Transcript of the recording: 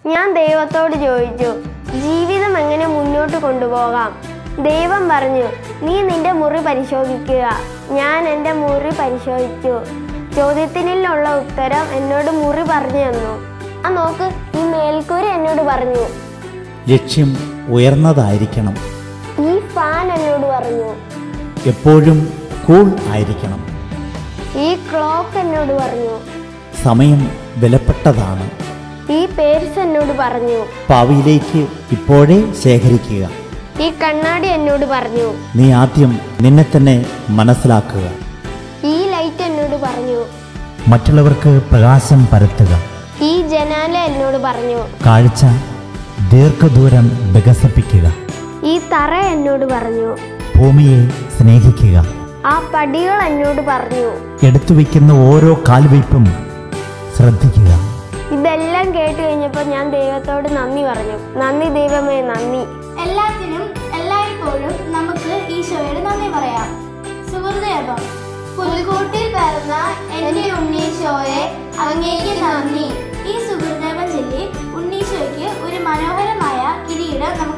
ഞാൻ ദൈവത്തോട് ചോദിച്ചു ജീവിതം എങ്ങനെ മുന്നോട്ട് കൊണ്ടുപോകാം ദൈവം പറഞ്ഞു നീ നിന്റെ മുറി പരിശോധിക്കുക ഞാൻ എൻ്റെ മുറി പരിശോധിച്ചു ചോദ്യത്തിനുള്ള ഉത്തരം എന്നോട് മുറി പറഞ്ഞു തന്നു ആ നോക്ക് ഈ മേൽക്കൂര എന്നോട് പറഞ്ഞു ലക്ഷ്യം ഉയർന്നതായിരിക്കണം ഈ ഫാൻ എന്നോട് പറഞ്ഞു എപ്പോഴും കൂൾ ആയിരിക്കണം ഈ ക്ലോക്ക് എന്നോട് പറഞ്ഞു സമയം വിലപ്പെട്ടതാണ് ഈ പേഴ്സ് എന്നോട് പറഞ്ഞു ഭാവിയിലേക്ക് ഇപ്പോഴേ ശേഖരിക്കുക ഈ കണ്ണാടി എന്നോട് പറഞ്ഞു നീ ആദ്യം നിന്നെ തന്നെ മനസ്സിലാക്കുക ഈ ലൈറ്റ് എന്നോട് പറഞ്ഞു മറ്റുള്ളവർക്ക് പ്രകാശം പരത്തുക ഈ ജനാല എന്നോട് പറഞ്ഞു കാഴ്ച ദീർഘദൂരം വികസിപ്പിക്കുക ഈ തറ എന്നോട് പറഞ്ഞു ഭൂമിയെ സ്നേഹിക്കുക ആ പടികൾ എന്നോട് പറഞ്ഞു എടുത്തു വയ്ക്കുന്ന ഓരോ കാൽവയ്പും ശ്രദ്ധിക്കുക ഇതെല്ലാം കേട്ട് കഴിഞ്ഞപ്പോൾ ഞാൻ ദൈവത്തോട് നന്ദി പറഞ്ഞു നന്ദി ദൈവമേ നന്ദി എല്ലാത്തിനും എല്ലായ്പ്പോഴും നമുക്ക് ഈശോയോട് നന്ദി പറയാം സുഹൃദേവം പുൽക്കൂട്ടിൽ പിറന്ന എന്റെ ഉണ്ണീശോയെ അങ്ങേക്ക് നന്ദി ഈ സുഹൃദേവം ചൊല്ലി ഉണ്ണീശോയ്ക്ക് ഒരു മനോഹരമായ കിരീടം നമുക്ക്